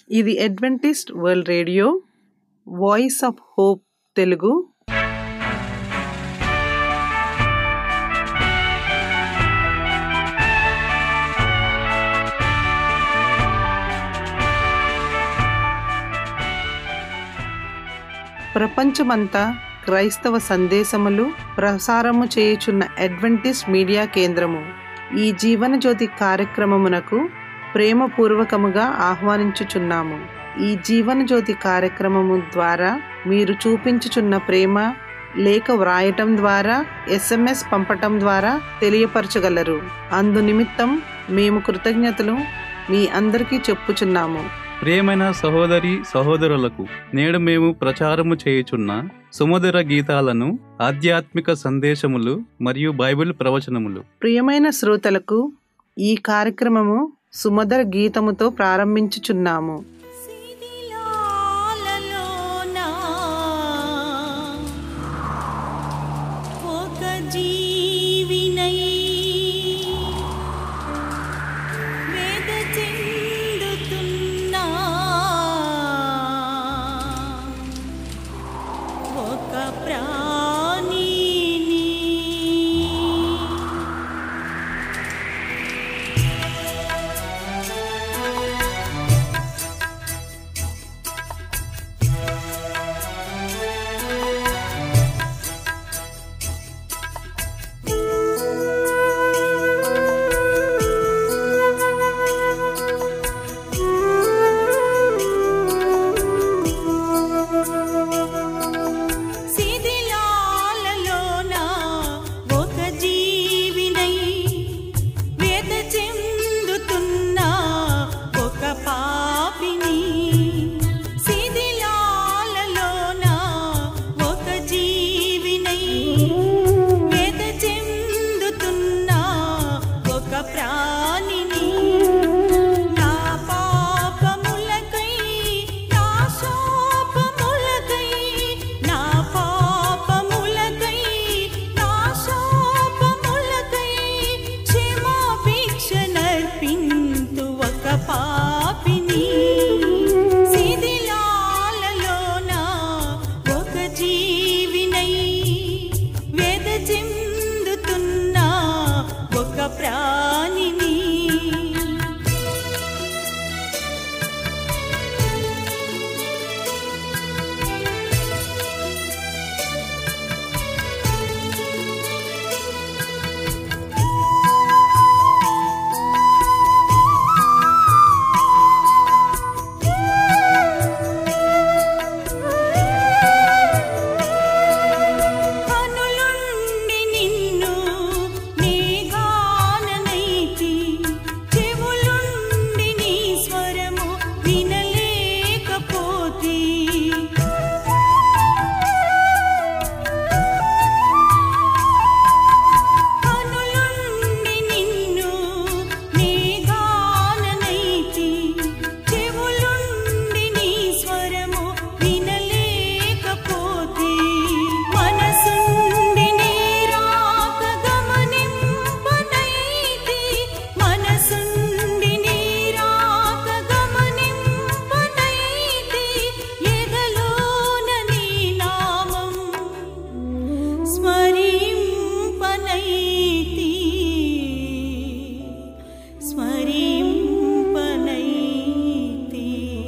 ఇది Adventist World Radio Voice of Hope Telugu ప్రపంచమంతా క్రైస్తవ సందేశములు ప్రసారము చేయుచున్న అడ్వెంటిస్ట్ మీడియా కేంద్రము ఈ జీవనజ్యోతి కార్యక్రమమునకు ప్రేమపూర్వకముగా ఆహ్వానించుచున్నాము ఈ జీవనజ్యోతి కార్యక్రమము ద్వారా మీరు చూపించుచున్న ప్రేమ లేఖ వ్రాయటం ద్వారా ఎస్ఎంఎస్ పంపటం ద్వారా తెలియపరచగలరు అందు నిమిత్తం మేము కృతజ్ఞతలు మీ అందరికీ చెప్పుచున్నాము ప్రియమైన సహోదరి సహోదరులకు నేడు మేము ప్రచారము చేయుచున్న సుమధుర గీతాలను ఆధ్యాత్మిక సందేశములు మరియు బైబిల్ ప్రవచనములు ప్రియమైన శ్రోతలకు ఈ కార్యక్రమము సుమధుర గీతముతో ప్రారంభించుచున్నాము శిథిలాలలోనా ఒక జీవినై వేద చెందుతున్నా ఒక ప్రాణిని శిథిలాలలోన ఒక జీవినై వేద చెందుతున్న ఒక పాపిని శిథిలాలలోన ఒక జీవినై వేద చెందుతున్న ఒక ప్రాణిని నా పాపములకై నా శాపములకై నా పాపములకై నా శాపములకై క్షమాభిక్ష నర్పింతు ఒక పాపిని శిథిలాలలోన ఒక జీవినై వేద చెందుతున్న ఒక ప్రాణిని కనులుండి నిన్ను మేఘాననైతి చెవులుండి నీ స్వరము వినలేకపోతి కనులుండి నిన్ను మేఘాననైతి చెవులుండి నీ స్వరము వినలేకపోతే మనసుండి నీ రాక గమనింపనైతి మనసుండి నీ రాక గమనింపనైతి ఎదలోన నీ నామం స్మరింపనైతి స్మరింపనైతి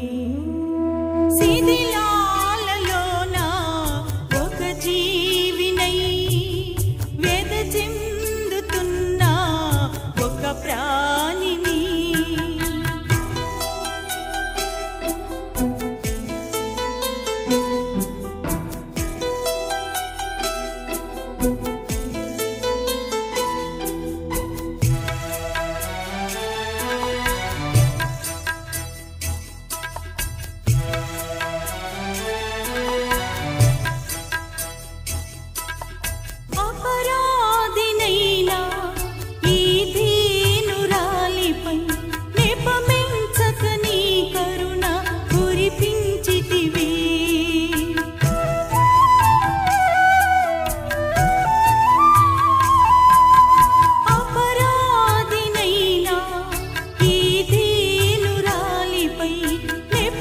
శిథిలాలలోన ఒక జీవినై వేద చెందుతున్న ఒక ప్రాణిని అపరాధినైనా ఈ దీనురాలిపై నెపమించక నీ కరుణ కురిపించితివి అపరాధినైనా ఈ దీనురాలిపై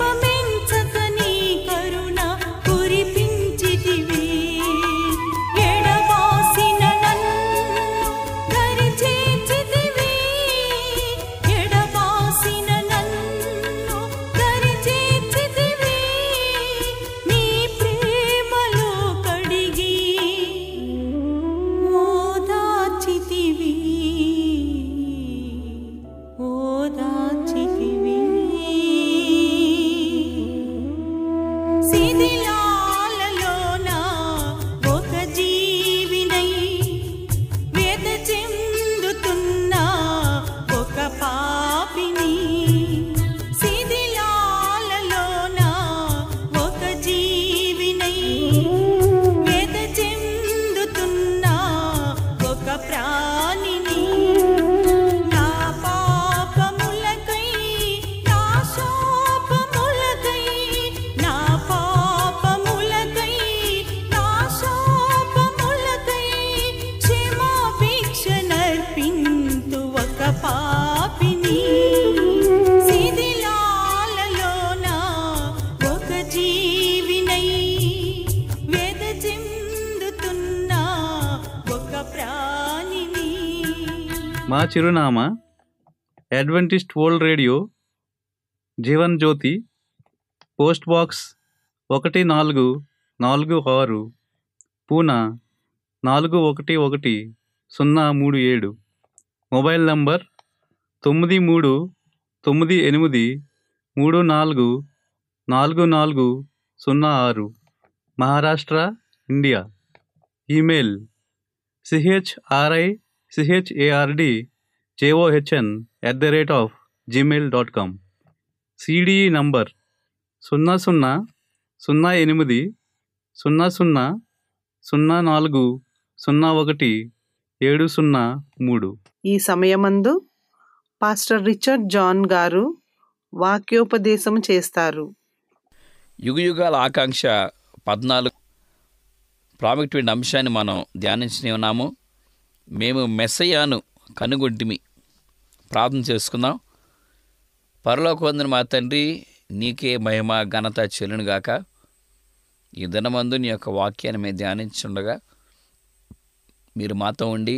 చిరునామా Adventist World Radio Jeevan Jyothi post box ఒకటి నాలుగు నాలుగు ఆరు పూనా నాలుగు ఒకటి ఒకటి సున్నా మూడు ఏడు మొబైల్ నంబర్ తొమ్మిది మూడు తొమ్మిది ఎనిమిది మూడు నాలుగు నాలుగు నాలుగు సున్నా ఆరు Maharashtra India email CHRI CHARD JOHN at the rate of Gmail dot com CDE number సున్నా సున్నా సున్నా ఎనిమిది సున్నా సున్నా సున్నా నాలుగు సున్నా ఒకటి ఏడు సున్నా మూడు ఈ సమయమందు పాస్టర్ రిచర్డ్ జాన్ గారు వాక్యోపదేశం చేస్తారు యుగయుగాల ఆకాంక్ష పద్నాలుగు ప్రాముఖ్యమైన అంశాన్ని మనం ధ్యానించని ఉన్నాము మేము మెస్సయ్యాను కనుగొంటిమి ప్రార్థన చేసుకుందాం పరలోకొందని మా తండ్రి నీకే మహిమ ఘనత చెల్లునుగాక ఈ దినమందు నీ యొక్క వాక్యాన్ని మేము ధ్యానించుండగా మీరు మాతో ఉండి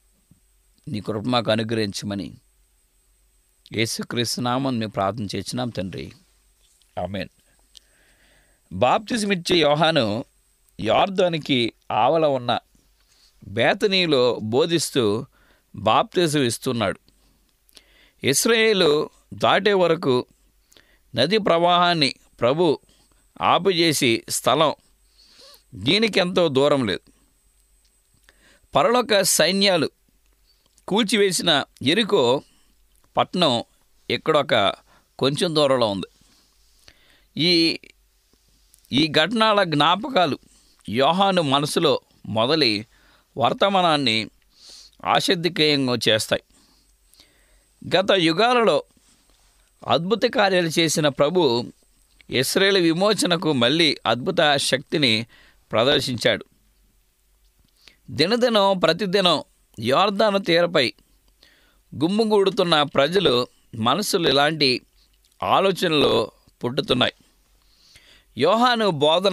నీ కృప మాకు అనుగ్రహించమని యేసుక్రీస్తు నామం మేము ప్రార్థన చేసినాం తండ్రి ఆమెన్ బాప్తిజమిచ్చే యోహాను యార్దానికి ఆవల ఉన్న బేతనీలో బోధిస్తూ బాప్తిజం ఇస్తున్నాడు ఇస్రాయేలు దాటే వరకు నది ప్రవాహాన్ని ప్రభు ఆపుచేసి స్థలం దీనికి ఎంతో దూరం లేదు పరలోక సైన్యాలు కూల్చివేసిన ఎరుకో పట్నం ఇక్కడొక కొంచెం దూరంలో ఉంది ఈ ఈ ఘటనల జ్ఞాపకాలు యోహాను మనసులో మొదలి వర్తమానాన్ని ఆసక్తికయంగా చేస్తాయి గత యుగాలలో అద్భుత కార్యాలు చేసిన ప్రభు ఇస్రాయేల్ విమోచనకు మళ్ళీ అద్భుత శక్తిని ప్రదర్శించాడు దినదినం ప్రతిదినం యోర్దాను తీరపై గుమ్ముగూడుతున్న ప్రజలు మనసులు ఇలాంటి ఆలోచనలు పుట్టుతున్నాయి యోహాను బోధన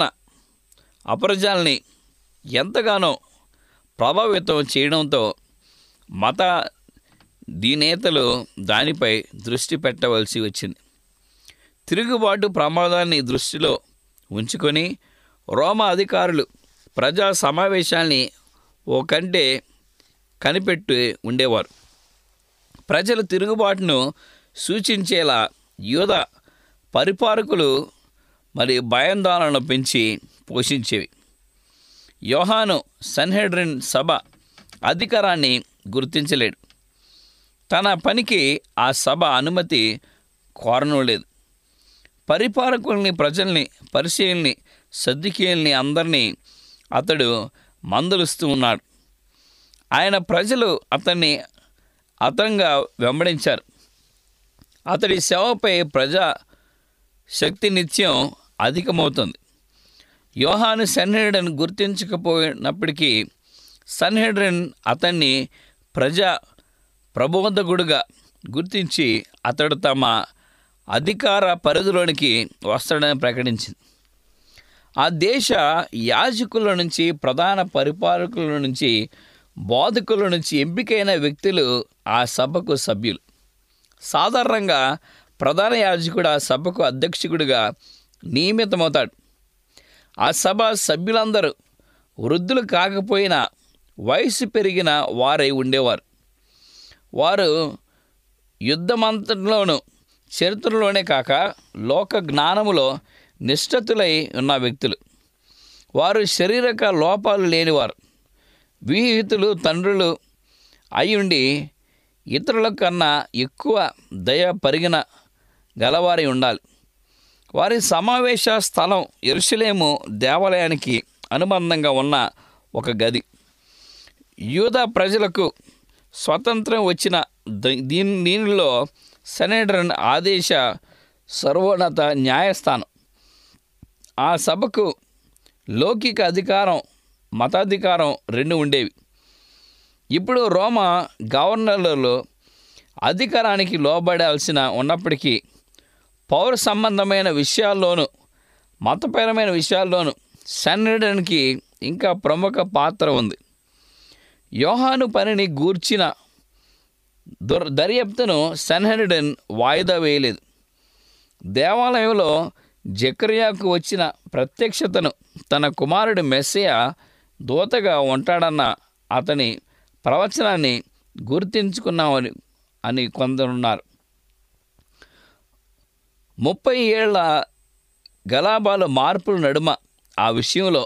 అపరజాల్ని ఎంతగానో ప్రభావితం చేయడంతో మత దీనేతలు దానిపై దృష్టి పెట్టవలసి వచ్చింది తిరుగుబాటు ప్రమాదాన్ని దృష్టిలో ఉంచుకొని రోమా అధికారులు ప్రజా సమావేశాల్ని ఓ కంటే కనిపెట్టి ఉండేవారు ప్రజలు తిరుగుబాటును సూచించేలా యూద పరిపాలకులు మరి భయాందోళనలు పెంచి పోషించేవి యోహాను సన్హెడ్రిన్ సభ అధికారాన్ని గుర్తించలేడు తన పనికి ఆ సభ అనుమతి కోరను లేదు పరిపాలకుల్ని ప్రజల్ని పరిశీలిని సర్దికేల్ని అందరినీ అతడు మందలుస్తూ ఉన్నాడు ఆయన ప్రజలు అతన్ని అతంగా వెంబడించారు అతడి సేవపై ప్రజా శక్తి నిత్యం అధికమవుతుంది యోహాను సన్హెడ్రన్ గుర్తించకపోయినప్పటికీ సన్హెడ్రన్ అతన్ని ప్రజా ప్రబోధకుడుగా గుర్తించి అతడు తమ అధికార పరిధిలోనికి వస్తాడని ప్రకటించింది ఆ దేశ యాజకుల నుంచి ప్రధాన పరిపాలకుల నుంచి బోధకుల నుంచి ఎంపికైన వ్యక్తులు ఆ సభకు సభ్యులు సాధారణంగా ప్రధాన యాజకుడు ఆ సభకు అధ్యక్షుడిగా నియమితమవుతాడు ఆ సభ సభ్యులందరూ వృద్ధులు కాకపోయినా వయసు పెరిగిన వారై ఉండేవారు వారు యుద్ధమంతట్లోనూ చరిత్రలోనే కాక లోక జ్ఞానములో నిష్ఠతులై ఉన్న వ్యక్తులు వారు శారీరక లోపాలు లేనివారు విహితులు తండ్రులు అయ్యుండి ఇతరుల కన్నా ఎక్కువ దయ పరిగిన గలవారి ఉండాలి వారి సమావేశ స్థలం ఎరుసలేము దేవాలయానికి అనుబంధంగా ఉన్న ఒక గది యూద ప్రజలకు స్వతంత్రం వచ్చిన ద- దీని దీనిలో సెనేటరన్ ఆదేశ సర్వోన్నత న్యాయస్థానం ఆ సభకు లౌకిక అధికారం మతాధికారం రెండు ఉండేవి ఇప్పుడు రోమా గవర్నర్లలో అధికారానికి లోబడాల్సిన ఉన్నప్పటికీ పౌర సంబంధమైన విషయాల్లోనూ మతపరమైన విషయాల్లోనూ సన్నడానికి ఇంకా ప్రముఖ పాత్ర ఉంది యోహాను పనిని గూర్చిన దుర్ దర్యాప్తును సన్హెరిడన్ వాయిదా వేయలేదు దేవాలయంలో జకర్యాకు వచ్చిన ప్రత్యక్షతను తన కుమారుడు మెస్సయ దూతగా ఉంటాడన్న అతని ప్రవచనాన్ని గుర్తించుకున్నామని అని కొందరున్నారు ముప్పై ఏళ్ల గలాబాల మార్పుల నడుమ ఆ విషయంలో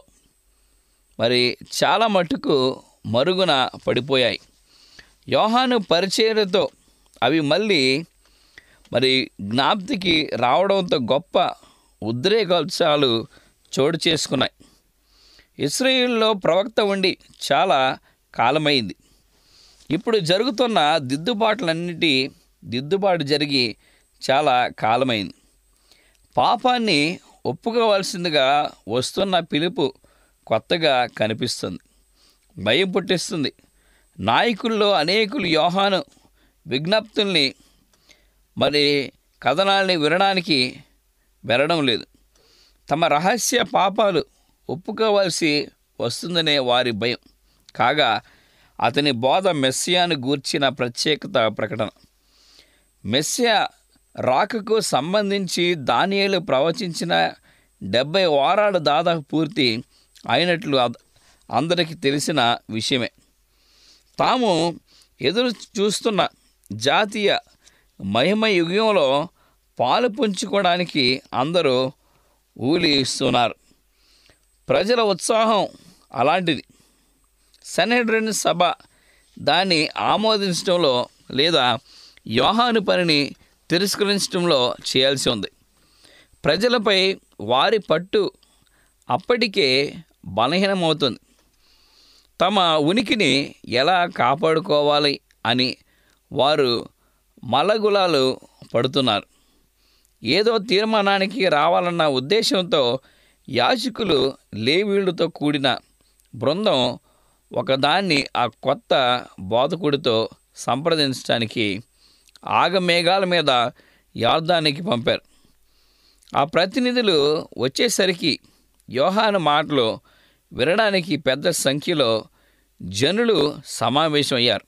మరి చాలా మటుకు మరుగున పడిపోయాయి యోహాను పరిచర్యతో అవి మళ్ళీ మరి జ్ఞాప్తికి రావడంతో గొప్ప ఉద్రేకోత్సాహాలు చోటు చేసుకున్నాయి ఇస్రాయిల్లో ప్రవక్త ఉండి చాలా కాలమైంది ఇప్పుడు జరుగుతున్న దిద్దుబాట్లన్నిటి దిద్దుబాటు జరిగి చాలా కాలమైంది పాపాన్ని ఒప్పుకోవాల్సిందిగా వస్తున్న పిలుపు కొత్తగా కనిపిస్తుంది భయం పుట్టిస్తుంది నాయకుల్లో అనేకులు యోహాను విజ్ఞప్తుల్ని మరి కథనాల్ని వినడానికి వెళ్ళడం లేదు తమ రహస్య పాపాలు ఒప్పుకోవాల్సి వస్తుందనే వారి భయం కాగా అతని బోధ మెస్సియాను గూర్చిన ప్రత్యేకత ప్రకటన మెస్సియా రాకకు సంబంధించి దానియేలు ప్రవచించిన డెబ్బై వారాలు దాదాపు పూర్తి అయినట్లు అద- అందరికీ తెలిసిన విషయమే తాము ఎదురు చూస్తున్న జాతీయ మహిమ యుగంలో పాలు పుంజుకోవడానికి అందరూ ఊలిస్తున్నారు ప్రజల ఉత్సాహం అలాంటిది సెనెడ్రన్ సభ దాన్ని ఆమోదించడంలో లేదా యోహాను పనిని తిరస్కరించడంలో చేయాల్సి ఉంది ప్రజలపై వారి పట్టు అప్పటికే బలహీనమవుతుంది తమ ఉనికిని ఎలా కాపాడుకోవాలి అని వారు మలగులాలు పడుతున్నారు ఏదో తీర్మానానికి రావాలన్న ఉద్దేశంతో యాజకులు లేవీళ్ళతో కూడిన బృందం ఒకదాన్ని ఆ కొత్త బోధకుడితో సంప్రదించడానికి ఆగమేఘాల మీద యార్దానికి పంపారు ఆ ప్రతినిధులు వచ్చేసరికి యోహాను మాటలు వినడానికి పెద్ద సంఖ్యలో జనులు సమావేశమయ్యారు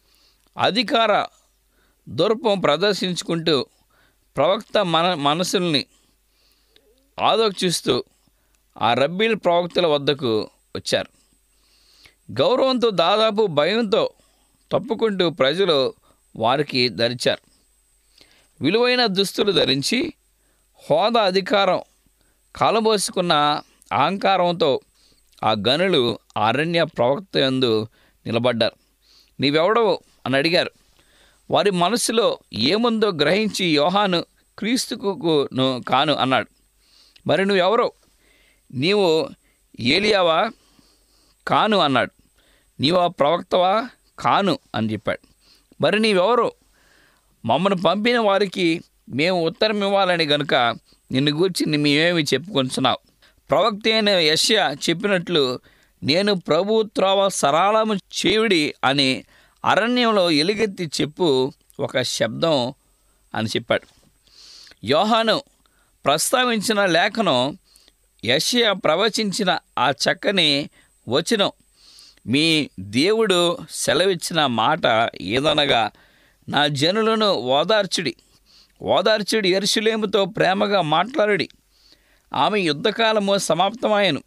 అధికార దూర్పం ప్రదర్శించుకుంటూ ప్రవక్త మన మనసుల్ని ఆదోక్షిస్తూ ఆ రబ్బీల్ ప్రవక్తల వద్దకు వచ్చారు గౌరవంతో దాదాపు భయంతో తప్పుకుంటూ ప్రజలు వారికి ధరించారు విలువైన దుస్తులు ధరించి హోదా అధికారం కాలబోసుకున్న అహంకారంతో ఆ గనులు అరణ్య ప్రవక్త యందు నిలబడ్డారు నీవెవడవు అని అడిగారు వారి మనసులో ఏముందో గ్రహించి యోహాను క్రీస్తుకును కాను అన్నాడు మరి నువ్వెవరో నీవు ఏలియావా కాను అన్నాడు నీవు ఆ ప్రవక్తవా కాను అని చెప్పాడు మరి నీవెవరు మమ్మల్ని పంపిన వారికి మేము ఉత్తరం ఇవ్వాలని గనుక నిన్ను గూర్చి మేమేమి చెప్పుకొంచున్నావు ప్రవక్త అయిన యష్యా చెప్పినట్లు నేను ప్రభు త్రోవ సరళము చేయుడి అని అరణ్యంలో ఎలుగెత్తి చెప్పు ఒక శబ్దం అని చెప్పాడు యోహాను ప్రస్తావించిన లేఖనం యషయా ప్రవచించిన ఆ చక్కని వచనం మీ దేవుడు సెలవిచ్చిన మాట ఏదనగా నా జనులను ఓదార్చుడి ఓదార్చుడి ఎరుషులేముతో ప్రేమగా మాట్లాడుడి ఆమె యుద్ధకాలము సమాప్తమాయను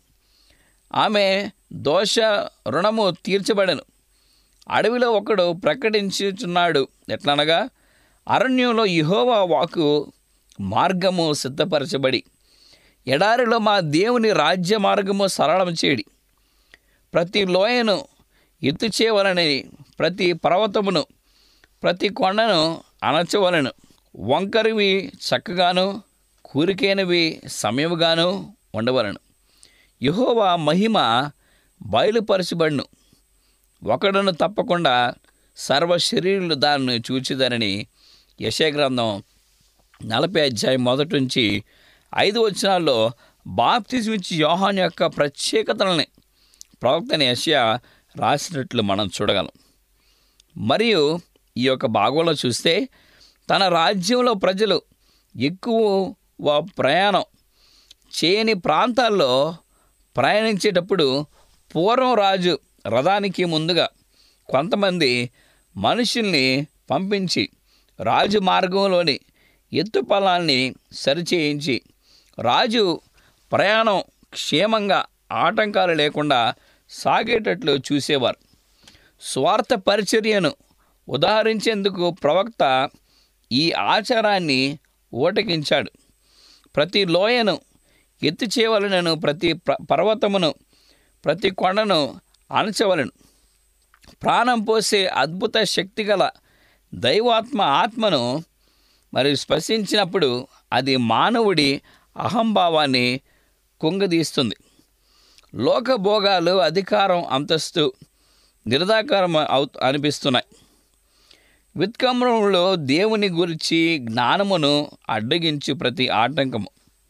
ఆమె దోష రుణము తీర్చబడెను అడవిలో ఒకడు ప్రకటించుచున్నాడు ఎట్లనగా అరణ్యంలో ఇహోవా వాకు మార్గము సిద్ధపరచబడి ఎడారిలో మా దేవుని రాజ్య మార్గము సరళం చేయడి ప్రతి లోయను ఎత్తు చేయవలని ప్రతి పర్వతమును ప్రతి కొండను అణచవలను వంకరివి చక్కగాను కూరికైనవి సమయముగాను ఉండవలను యెహోవా మహిమ బయలుపరచబడును ఒకడును తప్పకుండా సర్వ శరీరులు దాన్ని చూచిదనని యశగ్రంథం నలభై అధ్యాయం మొదటి నుంచి ఐదు వచనాల్లో బాప్తిజం ఇచ్చి యోహాన్ యొక్క ప్రత్యేకతలని ప్రవక్తని యశయా రాసినట్లు మనం చూడగలం మరియు ఈ యొక్క భాగంలో చూస్తే తన రాజ్యంలో ప్రజలు ఎక్కువ ప్రయాణం చేయని ప్రాంతాల్లో ప్రయాణించేటప్పుడు పూర్వం రాజు రథానికి ముందుగా కొంతమంది మనుషుల్ని పంపించి రాజు మార్గంలోని ఎత్తుపల్లాన్ని సరిచేయించి రాజు ప్రయాణం క్షేమంగా ఆటంకాలు లేకుండా సాగేటట్లు చూసేవారు స్వార్థ పరిచర్యను ఉదాహరించేందుకు ప్రవక్త ఈ ఆచారాన్ని ఓటకించాడు ప్రతి లోయను ఎత్తి చేయవలనను ప్రతి ప్ర- పర్వతమును ప్రతి కొండను అణచవలను ప్రాణం పోసే అద్భుత శక్తిగల దైవాత్మ ఆత్మను మరి స్పర్శించినప్పుడు అది మానవుడి అహంభావాన్ని కుంగదీస్తుంది లోకభోగాలు అధికారం అంతస్తు నిరదాకారం అవు అనిపిస్తున్నాయి విత్కమ్రంలో దేవుని గురించి జ్ఞానమును అడ్డగించు ప్రతి ఆటంకము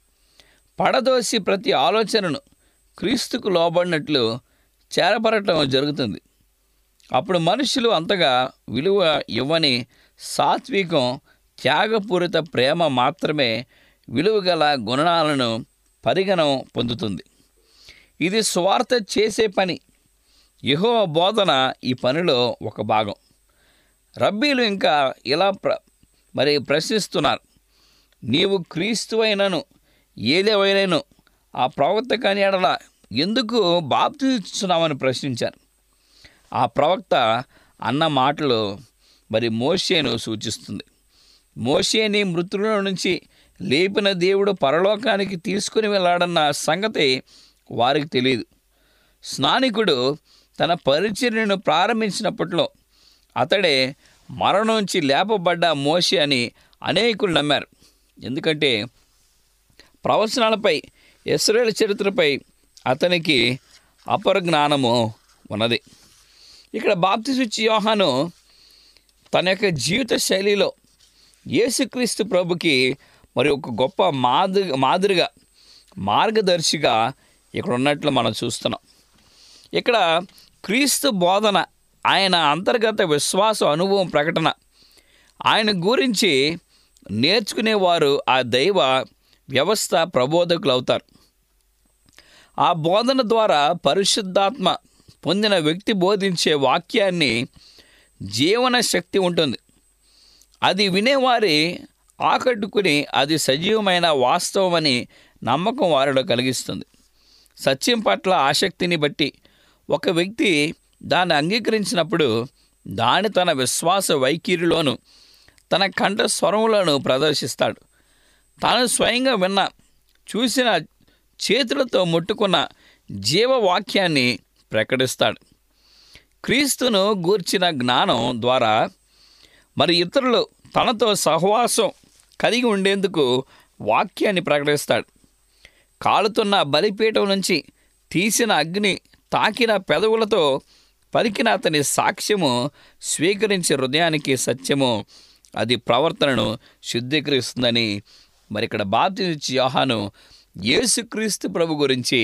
పడదోసి ప్రతి ఆలోచనను క్రీస్తుకు లోబడినట్లు చేరపడటం జరుగుతుంది అప్పుడు మనుషులు అంతగా విలువ ఇవ్వని సాత్వికం త్యాగపూరిత ప్రేమ మాత్రమే విలువగల గుణాలను పరిగణం పొందుతుంది ఇది స్వార్థ చేసే పని యహో బోధన ఈ పనిలో ఒక భాగం రబ్బీలు ఇంకా ఇలా ప్ర మరి ప్రశ్నిస్తున్నారు నీవు క్రీస్తువైనను ఏదేవైనను ఆ ప్రవక్త కాని ఎడల ఎందుకు బాప్తిస్తున్నామని ప్రశ్నించారు ఆ ప్రవక్త అన్న మాటలు మరి మోషేను సూచిస్తుంది మోషేని మృతుల నుంచి లేపిన దేవుడు పరలోకానికి తీసుకుని వెళ్ళాడన్న సంగతి వారికి తెలియదు స్నానికుడు తన పరిచర్యను ప్రారంభించినప్పట్లో అతడే మరణం నుంచి లేపబడ్డ మోషే అని అనేకులు నమ్మారు ఎందుకంటే ప్రవచనాలపై ఇస్రాయేల్ చరిత్రపై అతనికి అపర జ్ఞానము ఉన్నది ఇక్కడ బాప్తిసుచ్చి యోహాను తన యొక్క జీవిత శైలిలో యేసుక్రీస్తు ప్రభుకి మరి ఒక గొప్ప మాదిరి మాదిరిగా మార్గదర్శిగా ఇక్కడ ఉన్నట్లు మనం చూస్తున్నాం ఇక్కడ క్రీస్తు బోధన ఆయన అంతర్గత విశ్వాస అనుభవం ప్రకటన ఆయన గురించి నేర్చుకునేవారు ఆ దైవ వ్యవస్థ ప్రబోధకులు అవుతారు ఆ బోధన ద్వారా పరిశుద్ధాత్మ పొందిన వ్యక్తి బోధించే వాక్యాన్ని జీవన శక్తి ఉంటుంది అది వినేవారి ఆకట్టుకుని అది సజీవమైన వాస్తవమని నమ్మకం వారిలో కలిగిస్తుంది సత్యం పట్ల ఆసక్తిని బట్టి ఒక వ్యక్తి దాన్ని అంగీకరించినప్పుడు దాని తన విశ్వాస వైఖరిలోను తన కంఠ స్వరములను ప్రదర్శిస్తాడు తాను స్వయంగా విన్న చూసిన చేతులతో ముట్టుకున్న జీవవాక్యాన్ని ప్రకటిస్తాడు క్రీస్తును గూర్చిన జ్ఞానం ద్వారా మరి ఇతరులు తనతో సహవాసం కలిగి ఉండేందుకు వాక్యాన్ని ప్రకటిస్తాడు కాలుతున్న బలిపీఠం నుంచి తీసిన అగ్ని తాకిన పెదవులతో పలికిన అతని సాక్ష్యము స్వీకరించే హృదయానికి సత్యము అది ప్రవర్తనను శుద్ధీకరిస్తుందని మరి ఇక్కడ బాప్తిచ్చి యోహాను యేసుక్రీస్తు ప్రభు గురించి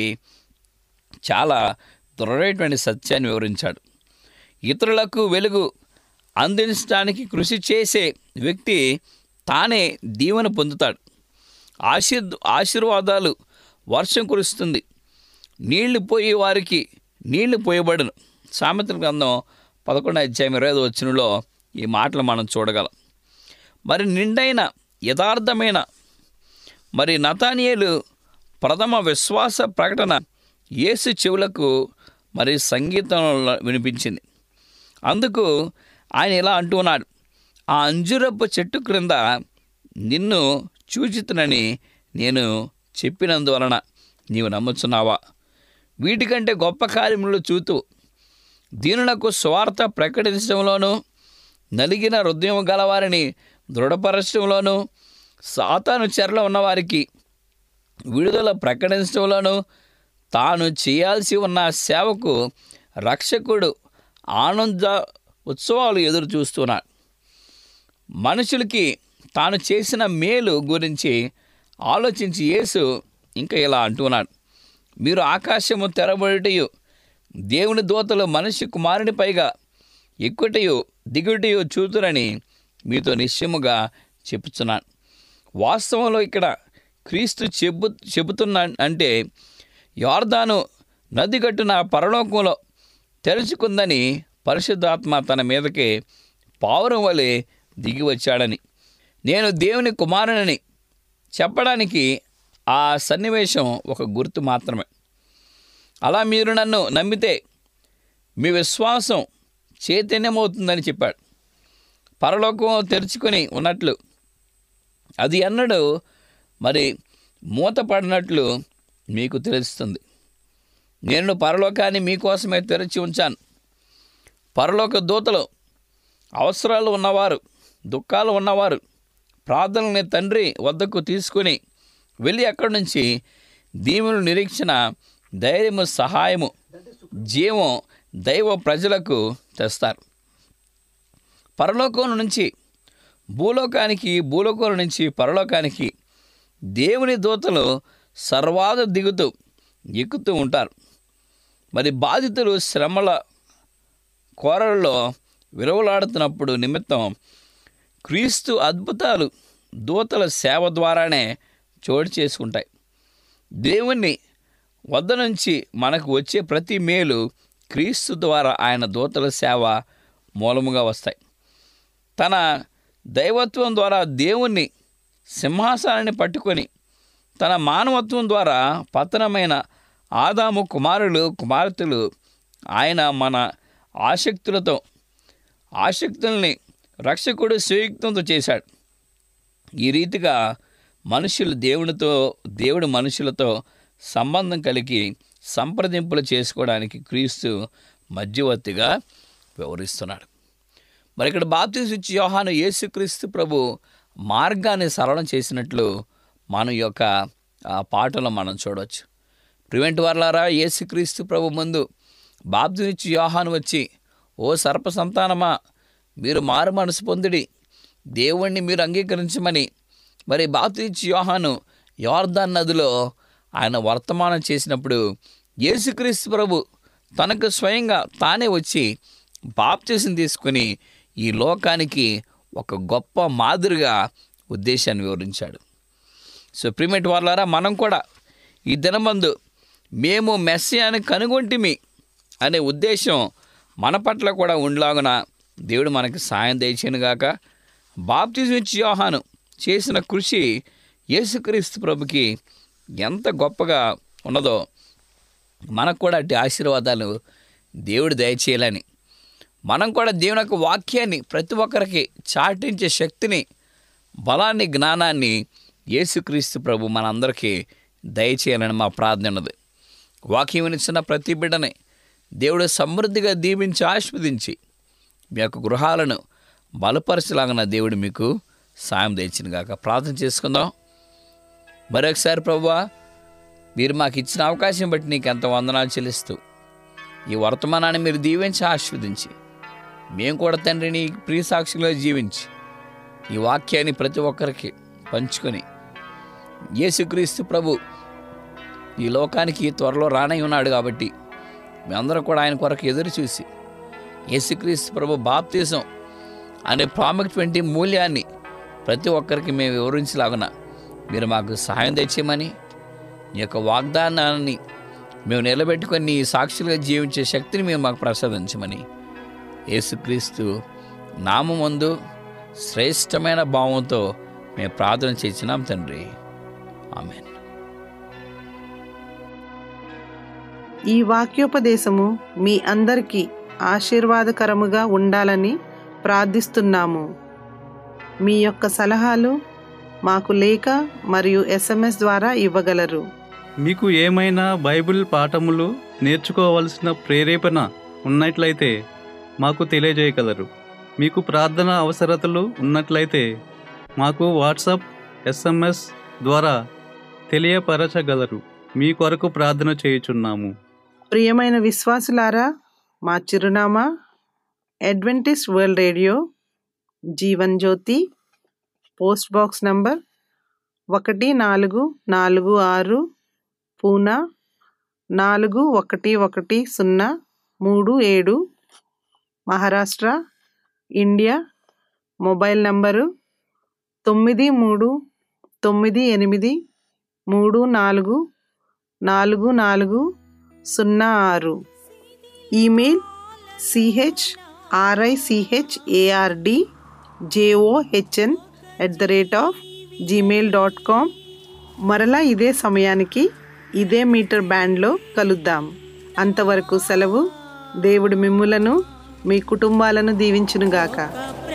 చాలా దృఢమైనటువంటి సత్యాన్ని వివరించాడు ఇతరులకు వెలుగు అందించడానికి కృషి చేసే వ్యక్తి తానే దీవెన పొందుతాడు ఆశీర్ ఆశీర్వాదాలు వర్షం కురుస్తుంది నీళ్లు పోయే వారికి నీళ్లు పోయబడును సామెతల గ్రంథం పదకొండు అధ్యాయం ఇరవై ఐదు వచ్చినలో ఈ మాటలు మనం చూడగలం మరి నిండైన యథార్థమైన మరి నతానియేలు ప్రథమ విశ్వాస ప్రకటన యేసు చెవులకు మరి సంగీతం వినిపించింది అందుకు ఆయన ఇలా అంటున్నాడు ఆ అంజురపు చెట్టు క్రింద నిన్ను చూచితునని నేను చెప్పినందువలన నీవు నమ్ముచున్నావా వీటికంటే గొప్ప కార్యములు చూతూ దీనులకు స్వార్థ ప్రకటించడంలోనూ నలిగిన హృదయం గలవారిని దృఢపరచడంలోనూ సాతాను చెరలో ఉన్నవారికి విడుదల ప్రకటించడంలోనూ తాను చేయాల్సి ఉన్న సేవకు రక్షకుడు ఆనంద ఉత్సవాలు ఎదురు చూస్తున్నాడు మనుషులకి తాను చేసిన మేలు గురించి ఆలోచించి యేసు ఇంకా ఇలా అంటున్నాడు మీరు ఆకాశము తెరబడిటయు దేవుని దూతలు మనిషి కుమారుని పైగా ఎక్కుటయు దిగుటయు చూతురని మీతో నిశ్చయముగా చెప్పుచున్నాను వాస్తవంలో ఇక్కడ క్రీస్తు చెబు చెబుతున్నా అంటే యార్దాను నది గట్టున పరలోకంలో తెరుచుకుందని పరిశుద్ధాత్మ తన మీదకి పావురం వలె దిగి వచ్చాడని నేను దేవుని కుమారునని చెప్పడానికి ఆ సన్నివేశం ఒక గుర్తు మాత్రమే అలా మీరు నన్ను నమ్మితే మీ విశ్వాసం చైతన్యమవుతుందని చెప్పాడు పరలోకం తెరుచుకొని ఉన్నట్లు అది ఎన్నడూ మరి మూతపడినట్లు మీకు తెలుస్తుంది నేను పరలోకాన్ని మీకోసమే తెరిచి ఉంచాను పరలోక దూతలు అవసరాలు ఉన్నవారు దుఃఖాలు ఉన్నవారు ప్రార్థనని తండ్రి వద్దకు తీసుకుని వెళ్ళి అక్కడి నుంచి దీవులు నిరీక్షణ ధైర్యము సహాయము జీవం దైవ ప్రజలకు తెస్తారు పరలోకం నుంచి భూలోకానికి భూలోకం నుంచి పరలోకానికి దేవుని దూతలు సర్వాద దిగుతూ ఎక్కుతూ ఉంటారు మరి బాధితులు శ్రమల కోరల్లో విరవలాడుతున్నప్పుడు నిమిత్తం క్రీస్తు అద్భుతాలు దూతల సేవ ద్వారానే చోటు చేసుకుంటాయి దేవుణ్ణి వద్ద నుంచి మనకు వచ్చే ప్రతి మేలు క్రీస్తు ద్వారా ఆయన దూతల సేవ మూలముగా వస్తాయి తన దైవత్వం ద్వారా దేవుణ్ణి సింహాసనాన్ని పట్టుకొని తన మానవత్వం ద్వారా పతనమైన ఆదాము కుమారులు కుమార్తెలు ఆయన మన ఆసక్తులతో ఆసక్తుల్ని రక్షకుడు స్వయుక్తంతో చేశాడు ఈ రీతిగా మనుషులు దేవునితో దేవుడు మనుషులతో సంబంధం కలిగి సంప్రదింపులు చేసుకోవడానికి క్రీస్తు మధ్యవర్తిగా వివరిస్తున్నాడు మరి ఇక్కడ బాప్తీసు ఇచ్చి యోహాను యేసుక్రీస్తు ప్రభు మార్గాన్ని సరళం చేసినట్లు మన యొక్క ఆ పాటలో మనం చూడవచ్చు ప్రివెంట్ వర్లారా యేసుక్రీస్తు ప్రభు ముందు బాప్తినిచ్చి యోహాను వచ్చి ఓ సర్ప సంతానమా మీరు మారు మనసు పొందిడి దేవుణ్ణి మీరు అంగీకరించమని మరి బాప్తినిచ్చి యోహాను యోర్దాన్ నదిలో ఆయన వర్తమానం చేసినప్పుడు యేసుక్రీస్తు ప్రభు తనకు స్వయంగా తానే వచ్చి బాప్తీసం తీసుకుని ఈ లోకానికి ఒక గొప్ప మాదిరిగా ఉద్దేశాన్ని వివరించాడు సో ప్రిమేట్ వాళ్ళారా మనం కూడా ఈ దినమందు మేము మెస్సియాని కనుగొంటిమి అనే ఉద్దేశం మన పట్ల కూడా ఉండలాగున దేవుడు మనకి సాయం దయచేనుగాక బాప్తిజం ఇచ్చి యోహాను చేసిన కృషి యేసుక్రీస్తు ప్రభుకి ఎంత గొప్పగా ఉన్నదో మనకు కూడా అట్టి ఆశీర్వాదాలు దేవుడు దయచేయాలని మనం కూడా దేవుని యొక్క వాక్యాన్ని ప్రతి ఒక్కరికి చాటించే శక్తిని బలాన్ని జ్ఞానాన్ని యేసుక్రీస్తు ప్రభు మనందరికీ దయచేయాలని మా ప్రార్థన ఉన్నది వాక్యం వినిచిన ప్రతి బిడ్డని దేవుడు సమృద్ధిగా దీవించి ఆస్వాదించి మీ యొక్క గృహాలను బలపరచలాగిన దేవుడు మీకు సాయం తెచ్చిన గాక ప్రార్థన చేసుకుందాం మరొకసారి ప్రభువా మీరు మాకు ఇచ్చిన అవకాశం బట్టి నీకు ఎంత వందనాలు చెల్లిస్తూ ఈ వర్తమానాన్ని మీరు దీవించి ఆస్వాదించి మేము కూడా తండ్రి నీ ప్రియ సాక్షిలో జీవించి ఈ వాక్యాన్ని ప్రతి ఒక్కరికి పంచుకొని యేసుక్రీస్తు ప్రభు ఈ లోకానికి త్వరలో రానై ఉన్నాడు కాబట్టి మేమందరం కూడా ఆయన కొరకు ఎదురు చూసి యేసుక్రీస్తు ప్రభు బాప్తీసం అనే ప్రాముఖ్యమైన మూల్యాన్ని ప్రతి ఒక్కరికి మేము వివరించలాగున మీరు మాకు సహాయం తెచ్చేయమని ఈ యొక్క వాగ్దానాన్ని మేము నిలబెట్టుకొని నీ సాక్షులుగా జీవించే శక్తిని మేము మాకు ప్రసాదించమని యేసుక్రీస్తు నామందు శ్రేష్టమైన భావంతో మేము ప్రార్థన చేసినాం తండ్రి ఆమెన్ ఈ వాక్యోపదేశము మీ అందరికీ ఆశీర్వాదకరముగా ఉండాలని ప్రార్థిస్తున్నాము మీ యొక్క సలహాలు మాకు లేఖ మరియు ఎస్ఎంఎస్ ద్వారా ఇవ్వగలరు మీకు ఏమైనా బైబిల్ పాఠములు నేర్చుకోవలసిన ప్రేరేపణ ఉన్నట్లయితే మాకు తెలియజేయగలరు మీకు ప్రార్థన అవసరతలు ఉన్నట్లయితే మాకు వాట్సాప్ ఎస్ఎంఎస్ ద్వారా తెలియపరచగలరు మీ కొరకు ప్రార్థన చేయుచున్నాము ప్రియమైన విశ్వాసులారా మా చిరునామా Adventist World Radio Jeevan Jyothi post box number ఒకటి నాలుగు నాలుగు ఆరు పూనా నాలుగు ఒకటి ఒకటి సున్నా మూడు ఏడు మహారాష్ట్ర ఇండియా మొబైల్ నంబరు తొమ్మిది మూడు తొమ్మిది ఎనిమిది మూడు నాలుగు నాలుగు నాలుగు సున్నా ఆరు email CH RICHARD JOHN at the rate of Gmail dot com మరలా ఇదే సమయానికి ఇదే మీటర్ బ్యాండ్లో కలుద్దాం అంతవరకు సెలవు దేవుడు మిమ్ములను మీ కుటుంబాలను దీవించునుగాక